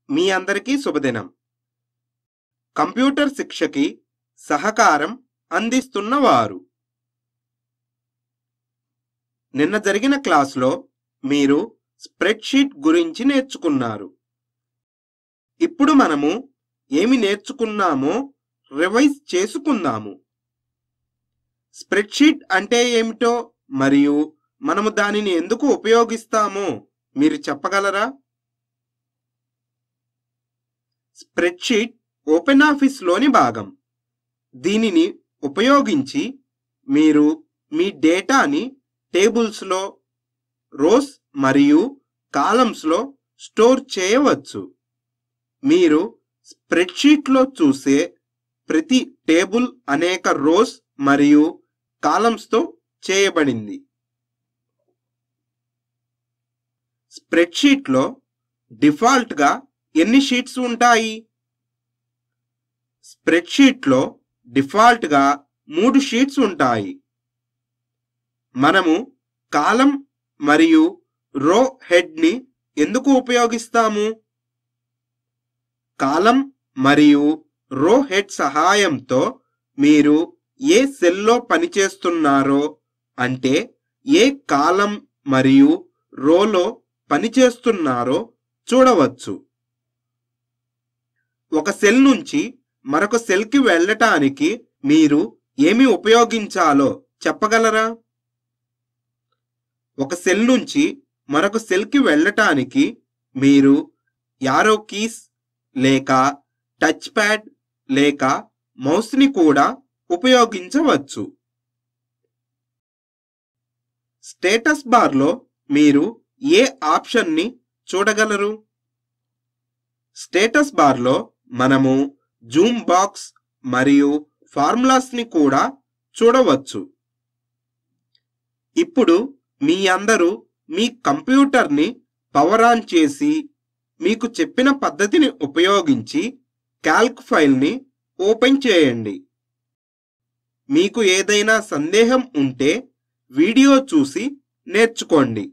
మీ అందరికీ శుభదినం కంప్యూటర్ శిక్షకి సహకారం అందిస్తున్నవారు నిన్న జరిగిన క్లాస్లో మీరు స్ప్రెడ్షీట్ గురించి నేర్చుకున్నారు ఇప్పుడు మనము ఏమి నేర్చుకున్నామో రివైజ్ చేసుకుందాము స్ప్రెడ్షీట్ అంటే ఏమిటో మరియు మనము దానిని ఎందుకు ఉపయోగిస్తామో మీరు చెప్పగలరా స్ప్రెడ్షీట్ ఓపెన్ ఆఫీస్లోని భాగం దీనిని ఉపయోగించి మీరు మీ డేటాని టేబుల్స్లో రోస్ మరియు కాలమ్స్లో స్టోర్ చేయవచ్చు మీరు స్ప్రెడ్షీట్లో చూసే ప్రతి టేబుల్ అనేక రోస్ మరియు కాలమ్స్తో చేయబడింది స్ప్రెడ్షీట్లో డిఫాల్ట్గా ఎన్ని షీట్స్ ఉంటాయి స్ప్రెడ్షీట్లో డిఫాల్ట్గా మూడు షీట్స్ ఉంటాయి మనము కాలం మరియు రో హెడ్ని ఎందుకు ఉపయోగిస్తాము కాలం మరియు రో హెడ్ సహాయంతో మీరు ఏ సెల్లో పనిచేస్తున్నారో అంటే ఏ కాలం మరియు రోలో పనిచేస్తున్నారో చూడవచ్చు ఒక సెల్ నుంచి మరొక సెల్కి వెళ్ళటానికి మీరు ఏమి ఉపయోగించాలో చెప్పగలరా ఒక సెల్ నుంచి మరొక సెల్కి వెళ్ళటానికి మీరు యారో కీస్ లేక టచ్ ప్యాడ్ లేక మౌస్ని కూడా ఉపయోగించవచ్చు స్టేటస్ బార్లో మీరు ఏ ఆప్షన్ని చూడగలరు స్టేటస్ బార్లో మనము జూమ్ బాక్స్ మరియు ఫార్ములాస్ని కూడా చూడవచ్చు ఇప్పుడు మీ అందరూ మీ కంప్యూటర్ని పవర్ ఆన్ చేసి మీకు చెప్పిన పద్ధతిని ఉపయోగించి క్యాల్క్ ఫైల్ని ఓపెన్ చేయండి మీకు ఏదైనా సందేహం ఉంటే వీడియో చూసి నేర్చుకోండి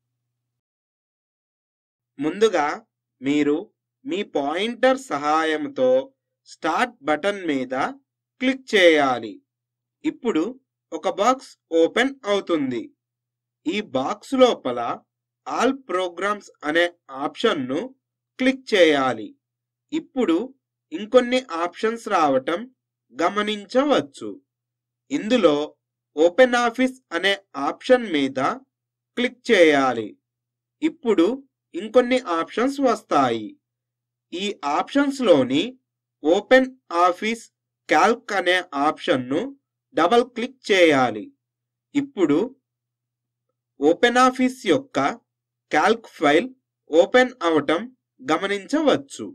ముందుగా మీరు మీ పాయింటర్ సహాయంతో స్టార్ట్ బటన్ మీద క్లిక్ చేయాలి ఇప్పుడు ఒక బాక్స్ ఓపెన్ అవుతుంది ఈ బాక్స్ లోపల ఆల్ ప్రోగ్రామ్స్ అనే ఆప్షన్ను క్లిక్ చేయాలి ఇప్పుడు ఇంకొన్ని ఆప్షన్స్ రావటం గమనించవచ్చు ఇందులో ఓపెన్ ఆఫీస్ అనే ఆప్షన్ మీద క్లిక్ చేయాలి ఇప్పుడు ఇంకొన్ని ఆప్షన్స్ వస్తాయి ఈ ఆప్షన్స్లోని ఓపెన్ ఆఫీస్ క్యాల్క్ అనే ఆప్షన్ను డబల్ క్లిక్ చేయాలి ఇప్పుడు ఓపెన్ ఆఫీస్ యొక్క క్యాల్క్ ఫైల్ ఓపెన్ అవటం గమనించవచ్చు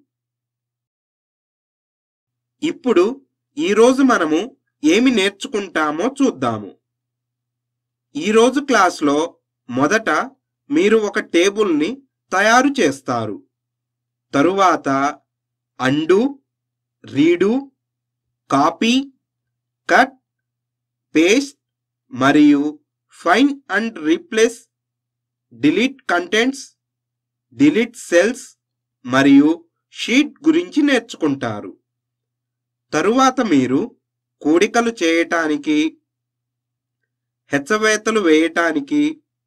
ఇప్పుడు ఈరోజు మనము ఏమి నేర్చుకుంటామో చూద్దాము ఈరోజు క్లాస్లో మొదట మీరు ఒక టేబుల్ని తయారు చేస్తారు తరువాత undo redo copy cut paste మరియు find and replace delete contents delete cells మరియు షీట్ గురించి నేర్చుకుంటారు తరువాత మీరు కూడికలు చేయటానికి హెచ్చవేతలు వేయటానికి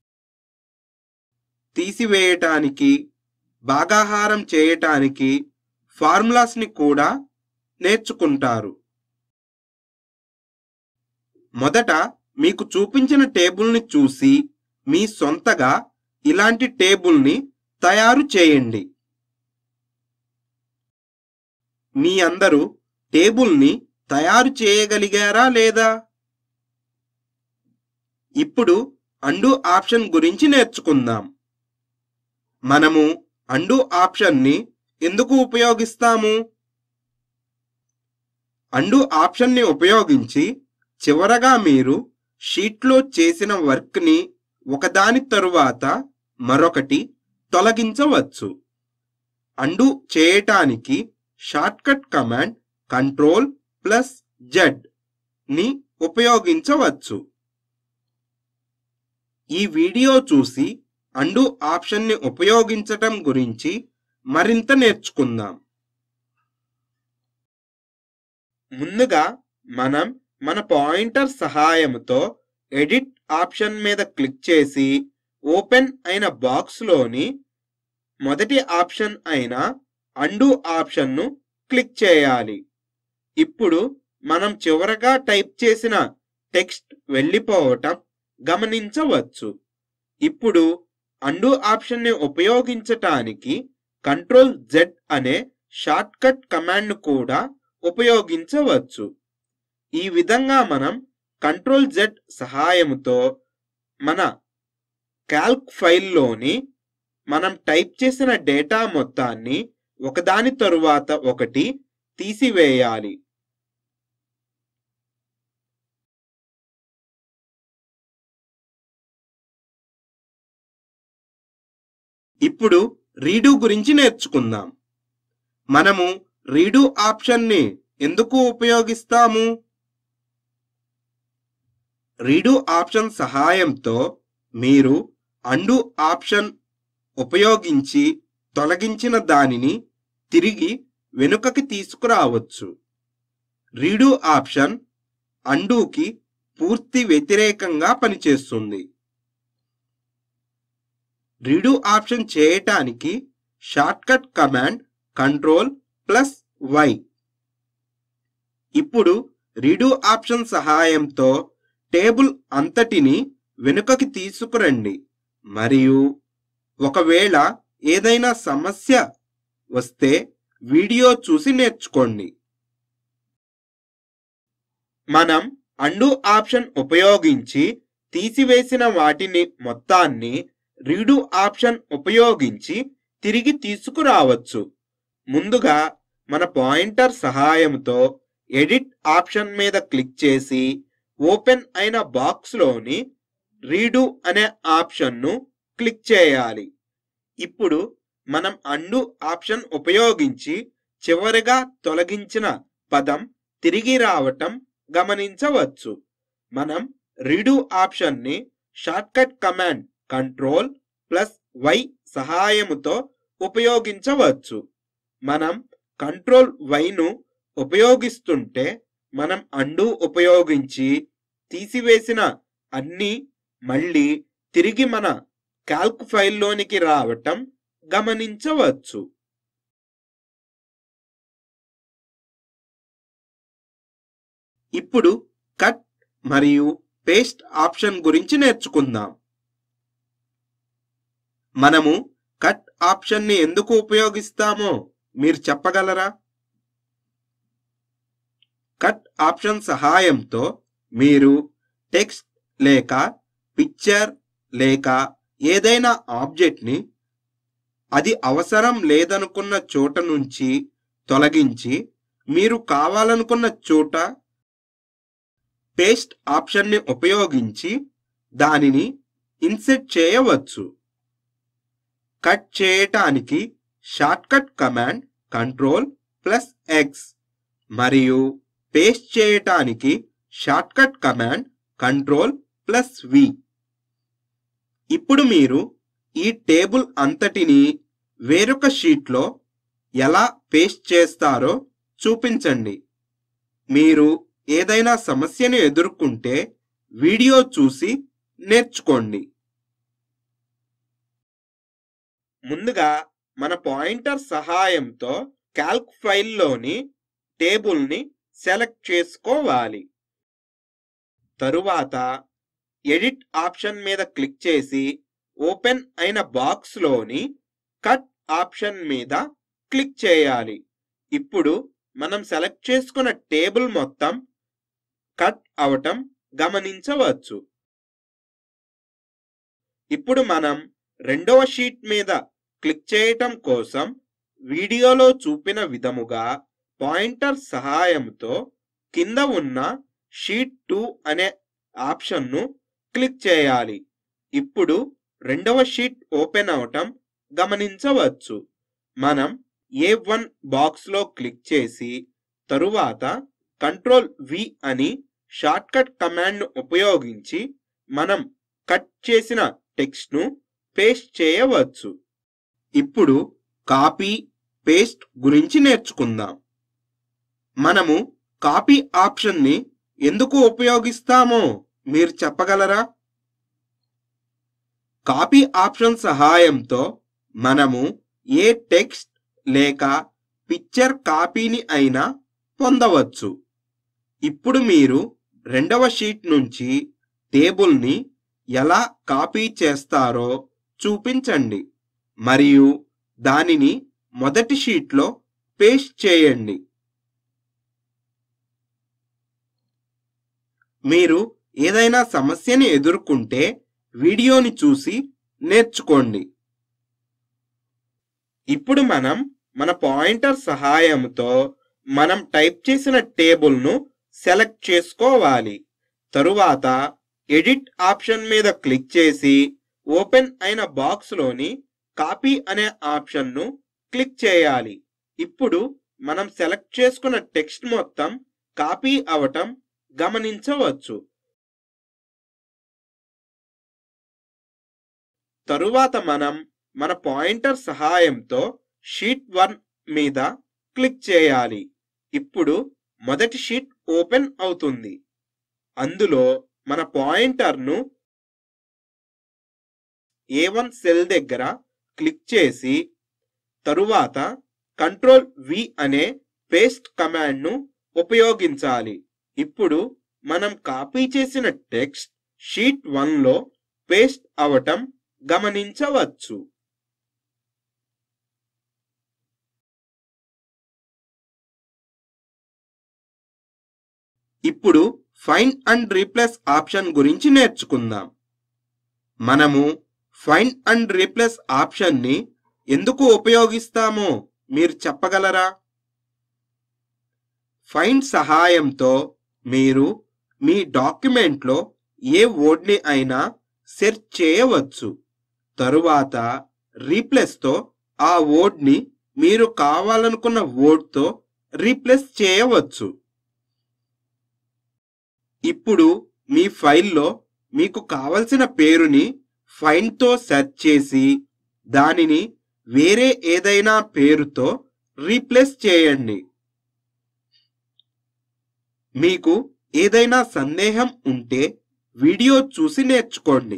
తీసివేయటానికి భాగాహారం చేయటానికి ఫార్ములాస్ని కూడా నేర్చుకుంటారు మొదట మీకు చూపించిన టేబుల్ని చూసి మీ సొంతగా ఇలాంటి టేబుల్ని తయారు చేయండి మీ అందరూ టేబుల్ని తయారు చేయగలిగారా లేదా ఇప్పుడు అండు ఆప్షన్ గురించి నేర్చుకుందాం మనము అండు ఆప్షన్ని ఎందుకు ఉపయోగిస్తాము అండు ఆప్షన్ని ఉపయోగించి చివరగా మీరు షీట్లో చేసిన వర్క్ని ఒకదాని తరువాత మరొకటి తొలగించవచ్చు అండు చేయటానికి shortcut command control plus Z ని ఉపయోగించవచ్చు ఈ వీడియో చూసి అండు ఆప్షన్ని ఉపయోగించటం గురించి మరింత నేర్చుకుందాం ముందుగా మనం మన పాయింటర్ సహాయంతో ఎడిట్ ఆప్షన్ మీద క్లిక్ చేసి ఓపెన్ అయిన బాక్స్లోని మొదటి ఆప్షన్ అయిన అండు ఆప్షన్ను క్లిక్ చేయాలి ఇప్పుడు మనం చివరగా టైప్ చేసిన టెక్స్ట్ వెళ్ళిపోవటం గమనించవచ్చు ఇప్పుడు అండు ఆప్షన్ని ఉపయోగించటానికి కంట్రోల్ జెడ్ అనే షార్ట్ కట్ కమాండ్ కూడా ఉపయోగించవచ్చు ఈ విధంగా మనం కంట్రోల్ జెడ్ సహాయంతో మన క్యాల్క్ ఫైల్లోని మనం టైప్ చేసిన డేటా మొత్తాన్ని ఒకదాని తరువాత ఒకటి తీసివేయాలి ఇప్పుడు రీడు గురించి నేర్చుకుందాం మనము రీడు ఆప్షన్ని ఎందుకు ఉపయోగిస్తాము రీడు ఆప్షన్ సహాయంతో మీరు అండు ఆప్షన్ ఉపయోగించి తొలగించిన దానిని తిరిగి వెనుకకి తీసుకురావచ్చు రీడు ఆప్షన్ అండూకి పూర్తి వ్యతిరేకంగా పనిచేస్తుంది రీడు ఆప్షన్ చేయటానికి shortcut command control plus Y ఇప్పుడు రీడు ఆప్షన్ సహాయంతో టేబుల్ అంతటిని వెనుకకి తీసుకురండి మరియు ఒకవేళ ఏదైనా సమస్య వస్తే వీడియో చూసి నేర్చుకోండి మనం అండు ఆప్షన్ ఉపయోగించి తీసివేసిన వాటిని మొత్తాన్ని రీడు ఆప్షన్ ఉపయోగించి తిరిగి తీసుకురావచ్చు ముందుగా మన పాయింటర్ సహాయంతో ఎడిట్ ఆప్షన్ మీద క్లిక్ చేసి ఓపెన్ అయిన బాక్స్లోని రీడు అనే ఆప్షన్ను క్లిక్ చేయాలి ఇప్పుడు మనం అండు ఆప్షన్ ఉపయోగించి చివరిగా తొలగించిన పదం తిరిగి రావటం గమనించవచ్చు మనం రీడు ఆప్షన్ని shortcut command control plus Y సహాయముతో ఉపయోగించవచ్చు మనం కంట్రోల్ వైను ఉపయోగిస్తుంటే మనం అండు ఉపయోగించి తీసివేసిన అన్ని మళ్ళీ తిరిగి మన క్యాల్క్ ఫైల్లోనికి రావటం గమనించవచ్చు ఇప్పుడు కట్ మరియు పేస్ట్ ఆప్షన్ గురించి నేర్చుకుందాం మనము కట్ ఆప్షన్ని ఎందుకు ఉపయోగిస్తామో మీరు చెప్పగలరా కట్ ఆప్షన్ సహాయంతో మీరు టెక్స్ట్ లేక పిక్చర్ లేక ఏదైనా ఆబ్జెక్ట్ని అది అవసరం లేదనుకున్న చోట నుంచి తొలగించి మీరు కావాలనుకున్న చోట పేస్ట్ ఆప్షన్ని ఉపయోగించి దానిని ఇన్సెట్ చేయవచ్చు కట్ చేయటానికి shortcut command control plus X మరియు పేస్ట్ చేయటానికి shortcut command control plus V ఇప్పుడు మీరు ఈ టేబుల్ అంతటిని వేరొక షీట్లో ఎలా పేస్ట్ చేస్తారో చూపించండి మీరు ఏదైనా సమస్యను ఎదుర్కొంటే వీడియో చూసి నేర్చుకోండి ముందుగా మన పాయింటర్ సహాయంతో క్యాల్క్ ఫైల్లోని టేబుల్ని సెలెక్ట్ చేసుకోవాలి తరువాత ఎడిట్ ఆప్షన్ మీద క్లిక్ చేసి ఓపెన్ అయిన బాక్స్లోని కట్ ఆప్షన్ మీద క్లిక్ చేయాలి ఇప్పుడు మనం సెలెక్ట్ చేసుకున్న టేబుల్ మొత్తం కట్ అవటం గమనించవచ్చు ఇప్పుడు మనం రెండవ షీట్ మీద క్లిక్ చేయటం కోసం వీడియోలో చూపిన విధముగా పాయింటర్ సహాయంతో కింద ఉన్న షీట్ టూ అనే ఆప్షన్ను క్లిక్ చేయాలి ఇప్పుడు రెండవ షీట్ ఓపెన్ అవటం గమనించవచ్చు మనం ఏ వన్ బాక్స్లో క్లిక్ చేసి తరువాత కంట్రోల్ వి అని షార్ట్కట్ కమాండ్ను ఉపయోగించి మనం కట్ చేసిన టెక్స్ట్ను పేస్ట్ చేయవచ్చు ఇప్పుడు కాపీ పేస్ట్ గురించి నేర్చుకుందాం మనము కాపీ ఆప్షన్ని ఎందుకు ఉపయోగిస్తామో మీరు చెప్పగలరా కాపీ ఆప్షన్ సహాయంతో మనము ఏ టెక్స్ట్ లేక పిక్చర్ కాపీని అయినా పొందవచ్చు ఇప్పుడు మీరు రెండవ షీట్ నుంచి టేబుల్ని ఎలా కాపీ చేస్తారో చూపించండి మరియు దానిని మొదటి షీట్లో పేస్ట్ చేయండి మీరు ఏదైనా సమస్యని ఎదుర్కొంటే వీడియోని చూసి నేర్చుకోండి ఇప్పుడు మనం మన పాయింటర్ సహాయంతో మనం టైప్ చేసిన టేబుల్ను సెలెక్ట్ చేసుకోవాలి తరువాత ఎడిట్ ఆప్షన్ మీద క్లిక్ చేసి ఓపెన్ అయిన బాక్స్లోని కాపీ అనే ఆప్షన్ను క్లిక్ చేయాలి ఇప్పుడు మనం సెలెక్ట్ చేసుకున్న టెక్స్ట్ మొత్తం కాపీ అవటం గమనించవచ్చు తరువాత మనం మన పాయింటర్ సహాయంతో షీట్ వన్ మీద క్లిక్ చేయాలి ఇప్పుడు మొదటి షీట్ ఓపెన్ అవుతుంది అందులో మన పాయింటర్ను ఏ వన్ సెల్ దగ్గర క్లిక్ చేసి తరువాత కంట్రోల్ వి అనే పేస్ట్ కమాండ్ను ఉపయోగించాలి ఇప్పుడు మనం కాపీ చేసిన టెక్స్ట్ షీట్ వన్లో పేస్ట్ అవటం గమనించవచ్చు ఇప్పుడు ఫైండ్ అండ్ రీప్లేస్ ఆప్షన్ గురించి నేర్చుకుందాం మనము ఫైండ్ అండ్ రీప్లేస్ ఆప్షన్ని ఎందుకు ఉపయోగిస్తామో మీరు చెప్పగలరా ఫైండ్ సహాయంతో మీరు మీ డాక్యుమెంట్లో ఏ వర్డ్ని అయినా సెర్చ్ చేయవచ్చు తరువాత రీప్లేస్తో ఆ వర్డ్ని మీరు కావాలనుకున్న వర్డ్తో రీప్లేస్ చేయవచ్చు ఇప్పుడు మీ ఫైల్లో మీకు కావలసిన పేరుని ఫైండ్తో సెర్చ్ చేసి దానిని వేరే ఏదైనా పేరుతో రీప్లేస్ చేయండి మీకు ఏదైనా సందేహం ఉంటే వీడియో చూసి నేర్చుకోండి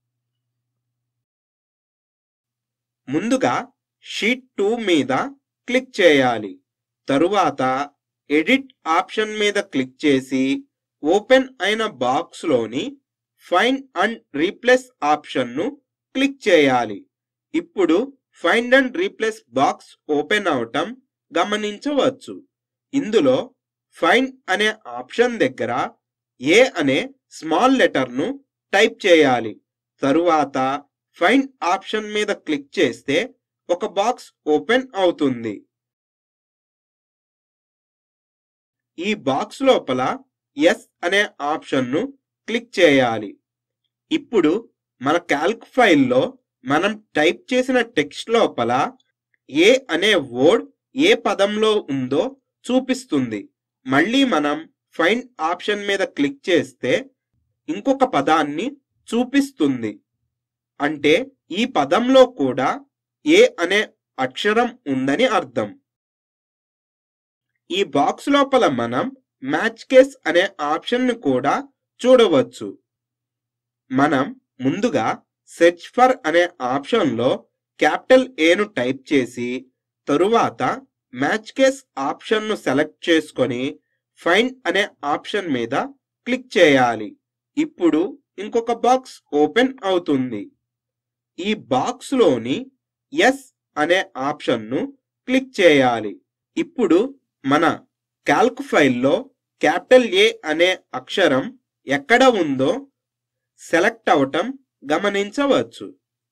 ముందుగా షీట్ టూ మీద క్లిక్ చేయాలి తరువాత ఎడిట్ ఆప్షన్ మీద క్లిక్ చేసి ఓపెన్ అయిన బాక్స్లోని ఫైండ్ అండ్ రీప్లేస్ ఆప్షన్ను క్లిక్ చేయాలి ఇప్పుడు find and replace box open అవటం గమనించవచ్చు ఇందులో ఫైండ్ అనే ఆప్షన్ దగ్గర ఏ అనే స్మాల్ లెటర్ను టైప్ చేయాలి తరువాత ఫైండ్ ఆప్షన్ మీద క్లిక్ చేస్తే ఒక బాక్స్ ఓపెన్ అవుతుంది ఈ బాక్స్ లోపల ఎస్ అనే ఆప్షన్ను క్లిక్ చేయాలి ఇప్పుడు మన క్యాల్క్ ఫైల్లో మనం టైప్ చేసిన టెక్స్ట్ లోపల ఏ అనే వర్డ్ ఏ పదంలో ఉందో చూపిస్తుంది మళ్ళీ మనం ఫైండ్ ఆప్షన్ మీద క్లిక్ చేస్తే ఇంకొక పదాన్ని చూపిస్తుంది అంటే ఈ పదంలో కూడా ఏ అనే అక్షరం ఉందని అర్థం ఈ బాక్స్ లోపల మనం మ్యాచ్ కేస్ అనే ఆప్షన్ను కూడా చూడవచ్చు మనం ముందుగా సెర్చ్ ఫర్ అనే ఆప్షన్లో క్యాపిటల్ ఏను టైప్ చేసి తరువాత మ్యాచ్ కేస్ ఆప్షన్ను సెలెక్ట్ చేసుకొని ఫైండ్ అనే ఆప్షన్ మీద క్లిక్ చేయాలి ఇప్పుడు ఇంకొక బాక్స్ ఓపెన్ అవుతుంది ఈ బాక్స్లోని ఎస్ అనే ఆప్షన్ను క్లిక్ చేయాలి ఇప్పుడు మన క్యాల్క్ ఫైల్లో క్యాపిటల్ ఏ అనే అక్షరం ఎక్కడ ఉందో సెలెక్ట్ అవటం గమనించవచ్చు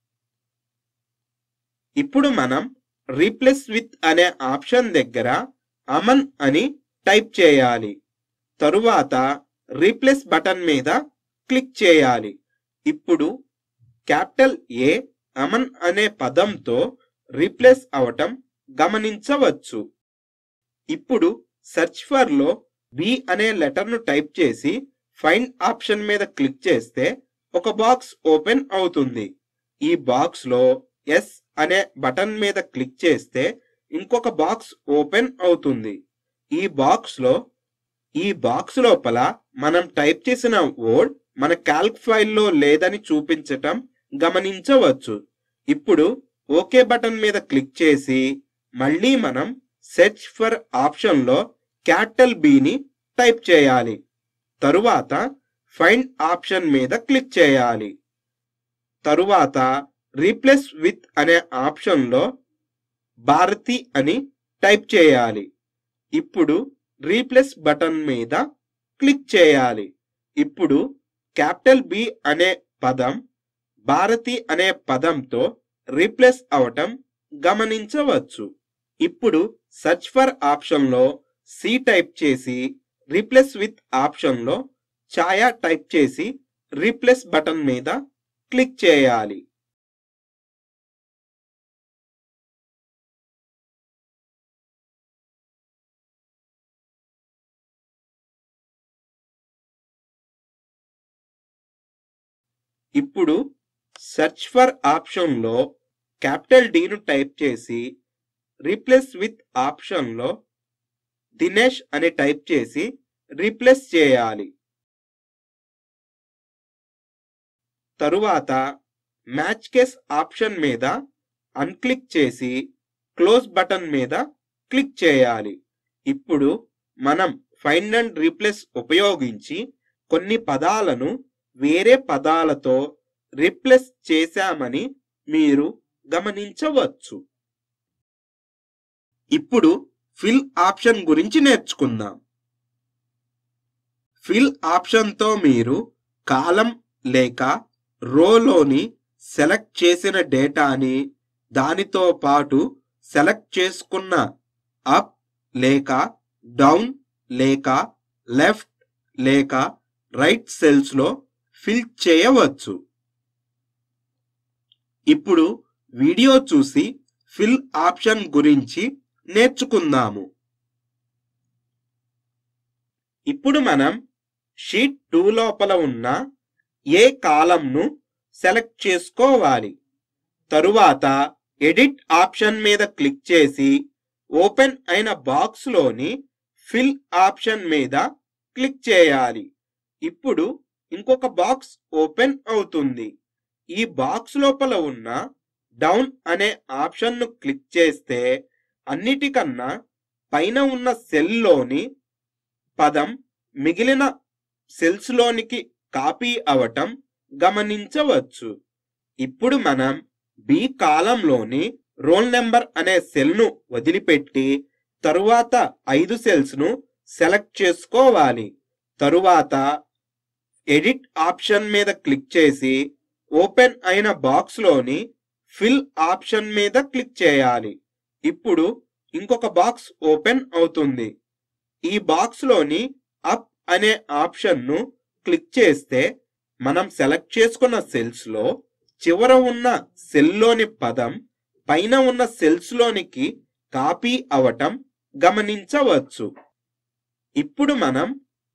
ఇప్పుడు మనం రీప్లేస్ విత్ అనే ఆప్షన్ దగ్గర అమన్ అని టైప్ చేయాలి తరువాత రీప్లేస్ బటన్ మీద క్లిక్ చేయాలి ఇప్పుడు క్యాపిటల్ ఏ అమన్ అనే పదంతో రీప్లేస్ అవటం గమనించవచ్చు ఇప్పుడు సెర్చ్ ఫర్ లో బి అనే లెటర్ ను టైప్ చేసి ఫైండ్ ఆప్షన్ మీద క్లిక్ చేస్తే ఒక బాక్స్ ఓపెన్ అవుతుంది ఈ బాక్స్ లో ఎస్ అనే బటన్ మీద క్లిక్ చేస్తే ఇంకొక బాక్స్ ఓపెన్ అవుతుంది ఈ బాక్స్ లో ఈ బాక్స్ లోపల మనం టైప్ చేసిన వర్డ్ మన క్యాల్క్ ఫైల్లో లేదని చూపించటం గమనించవచ్చు ఇప్పుడు ఓకే బటన్ మీద క్లిక్ చేసి మళ్ళీ మనం సెర్చ్ ఫర్ ఆప్షన్లో క్యాపిటల్ బిని టైప్ చేయాలి తరువాత ఫైండ్ ఆప్షన్ మీద క్లిక్ చేయాలి తరువాత రీప్లేస్ విత్ అనే ఆప్షన్లో భారతి అని టైప్ చేయాలి ఇప్పుడు రీప్లేస్ బటన్ మీద క్లిక్ చేయాలి ఇప్పుడు క్యాపిటల్ బి అనే పదం భారతి అనే పదంతో రీప్లేస్ అవటం గమనించవచ్చు ఇప్పుడు సెర్చ్ ఫర్ ఆప్షన్లో సి టైప్ చేసి రీప్లేస్ విత్ ఆప్షన్లో ఛాయా టైప్ చేసి రీప్లేస్ బటన్ మీద క్లిక్ చేయాలి ఇప్పుడు సెర్చ్ ఫర్ ఆప్షన్లో క్యాపిటల్ డిను టైప్ చేసి రీప్లేస్ విత్ ఆప్షన్లో దినేష్ అని టైప్ చేసి రీప్లేస్ చేయాలి తరువాత మ్యాచ్ కేస్ ఆప్షన్ మీద అన్క్లిక్ చేసి క్లోజ్ బటన్ మీద క్లిక్ చేయాలి ఇప్పుడు మనం ఫైండ్ అండ్ రీప్లేస్ ఉపయోగించి కొన్ని పదాలను వేరే పదాలతో రీప్లేస్ చేశామని మీరు గమనించవచ్చు ఇప్పుడు ఫిల్ ఆప్షన్ గురించి నేర్చుకుందాం ఫిల్ ఆప్షన్తో మీరు కాలం లేక రోలోని సెలెక్ట్ చేసిన డేటాని దానితో పాటు సెలెక్ట్ చేసుకున్న అప్ లేక డౌన్ లేక లెఫ్ట్ లేక రైట్ సెల్స్లో ఫిల్ చేయవచ్చు ఇప్పుడు వీడియో చూసి ఫిల్ ఆప్షన్ గురించి నేర్చుకుందాము ఇప్పుడు మనం షీట్ టూ లోపల ఉన్న ఏ కాలంను సెలెక్ట్ చేసుకోవాలి తరువాత ఎడిట్ ఆప్షన్ మీద క్లిక్ చేసి ఓపెన్ అయిన బాక్స్లోని ఫిల్ ఆప్షన్ మీద క్లిక్ చేయాలి ఇప్పుడు ఇంకొక బాక్స్ ఓపెన్ అవుతుంది ఈ బాక్స్ లోపల ఉన్న డౌన్ అనే ఆప్షన్ను క్లిక్ చేస్తే అన్నిటికన్నా పైన ఉన్న సెల్లోని పదం మిగిలిన సెల్స్లోనికి కాపీ అవటం గమనించవచ్చు ఇప్పుడు మనం బి కాలంలోని రోల్ నెంబర్ అనే సెల్ను వదిలిపెట్టి తరువాత ఐదు సెల్స్ను సెలెక్ట్ చేసుకోవాలి తరువాత ఎడిట్ ఆప్షన్ మీద క్లిక్ చేసి ఓపెన్ అయిన బాక్స్లోని ఫిల్ ఆప్షన్ మీద క్లిక్ చేయాలి ఇప్పుడు ఇంకొక బాక్స్ ఓపెన్ అవుతుంది ఈ బాక్స్లోని అప్ అనే ఆప్షన్ను క్లిక్ చేస్తే మనం సెలెక్ట్ చేసుకున్న సెల్స్లో చివర ఉన్న సెల్లోని పదం పైన ఉన్న సెల్స్లోనికి కాపీ అవటం గమనించవచ్చు ఇప్పుడు మనం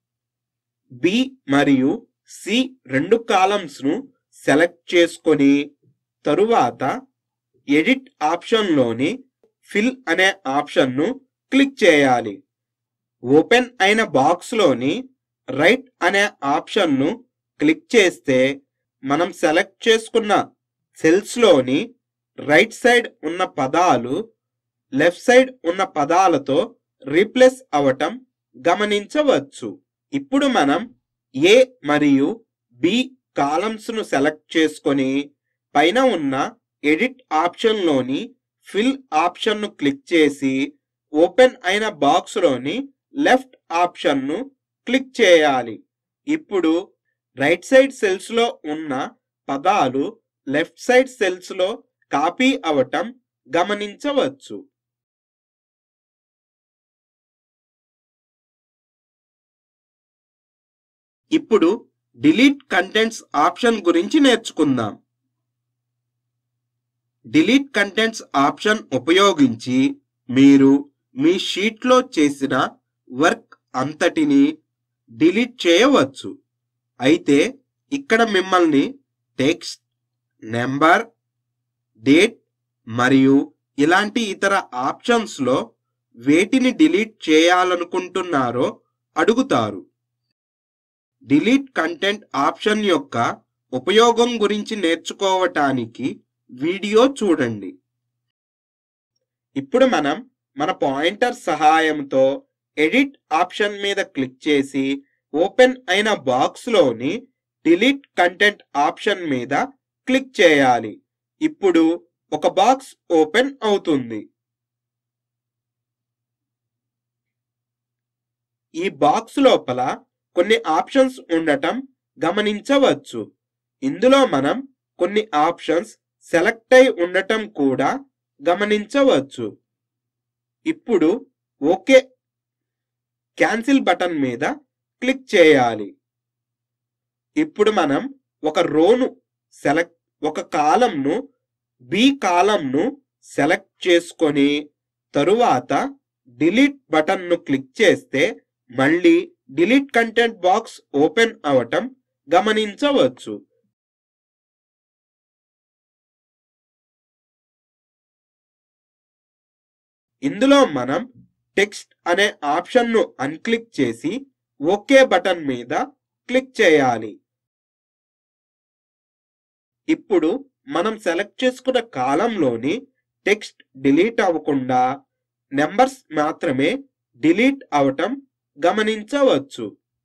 బి మరియు సి రెండు కాలమ్స్ను సెలెక్ట్ చేసుకొని తరువాత ఎడిట్ ఆప్షన్లోని ఫిల్ అనే ఆప్షన్ను క్లిక్ చేయాలి ఓపెన్ అయిన బాక్స్లోని రైట్ అనే ఆప్షన్ను క్లిక్ చేస్తే మనం సెలెక్ట్ చేసుకున్న సెల్స్లోని రైట్ సైడ్ ఉన్న పదాలు లెఫ్ట్ సైడ్ ఉన్న పదాలతో రీప్లేస్ అవటం గమనించవచ్చు ఇప్పుడు మనం ఏ మరియు బి కాలమ్స్ను సెలెక్ట్ చేసుకొని పైన ఉన్న ఎడిట్ ఆప్షన్లోని ఫిల్ ఆప్షన్ను క్లిక్ చేసి ఓపెన్ అయిన బాక్స్లోని లెఫ్ట్ ఆప్షన్ను క్లిక్ చేయాలి ఇప్పుడు రైట్ సైడ్ సెల్స్లో ఉన్న పదాలు లెఫ్ట్ సైడ్ సెల్స్లో కాపీ అవటం గమనించవచ్చు ఇప్పుడు డిలీట్ కంటెంట్స్ ఆప్షన్ గురించి నేర్చుకుందాం డిలీట్ కంటెంట్స్ ఆప్షన్ ఉపయోగించి మీరు మీ షీట్లో చేసిన వర్క్ అంతటిని డిలీట్ చేయవచ్చు అయితే ఇక్కడ మిమ్మల్ని టెక్స్ట్ నెంబర్ డేట్ మరియు ఇలాంటి ఇతర ఆప్షన్స్లో వేటిని డిలీట్ చేయాలనుకుంటున్నారో అడుగుతారు డిలీట్ కంటెంట్ ఆప్షన్ యొక్క ఉపయోగం గురించి నేర్చుకోవటానికి వీడియో చూడండి ఇప్పుడు మనం మన పాయింటర్ సహాయంతో ఎడిట్ ఆప్షన్ మీద క్లిక్ చేసి ఓపెన్ అయిన బాక్స్లోని డిలీట్ కంటెంట్ ఆప్షన్ మీద క్లిక్ చేయాలి ఇప్పుడు ఒక బాక్స్ ఓపెన్ అవుతుంది ఈ బాక్స్ లోపల కొన్ని ఆప్షన్స్ ఉండటం గమనించవచ్చు ఇందులో మనం కొన్ని ఆప్షన్స్ సెలెక్ట్ అయి ఉండటం కూడా గమనించవచ్చు ఇప్పుడు ఓకే క్యాన్సిల్ బటన్ మీద క్లిక్ చేయాలి ఇప్పుడు మనం ఒక రోను సెలెక్ట్ ఒక కాలంను బి కాలంను సెలెక్ట్ చేసుకొని తరువాత డిలీట్ బటన్ను క్లిక్ చేస్తే మళ్ళీ డిలీట్ కంటెంట్ బాక్స్ ఓపెన్ అవటం గమనించవచ్చు ఇందులో మనం టెక్స్ట్ అనే ఆప్షన్ను అన్క్లిక్ చేసి ఓకే బటన్ మీద క్లిక్ చేయాలి ఇప్పుడు మనం సెలెక్ట్ చేసుకున్న కాలంలోని టెక్స్ట్ డిలీట్ అవ్వకుండా నెంబర్స్ మాత్రమే డిలీట్ అవటం గమనించవచ్చు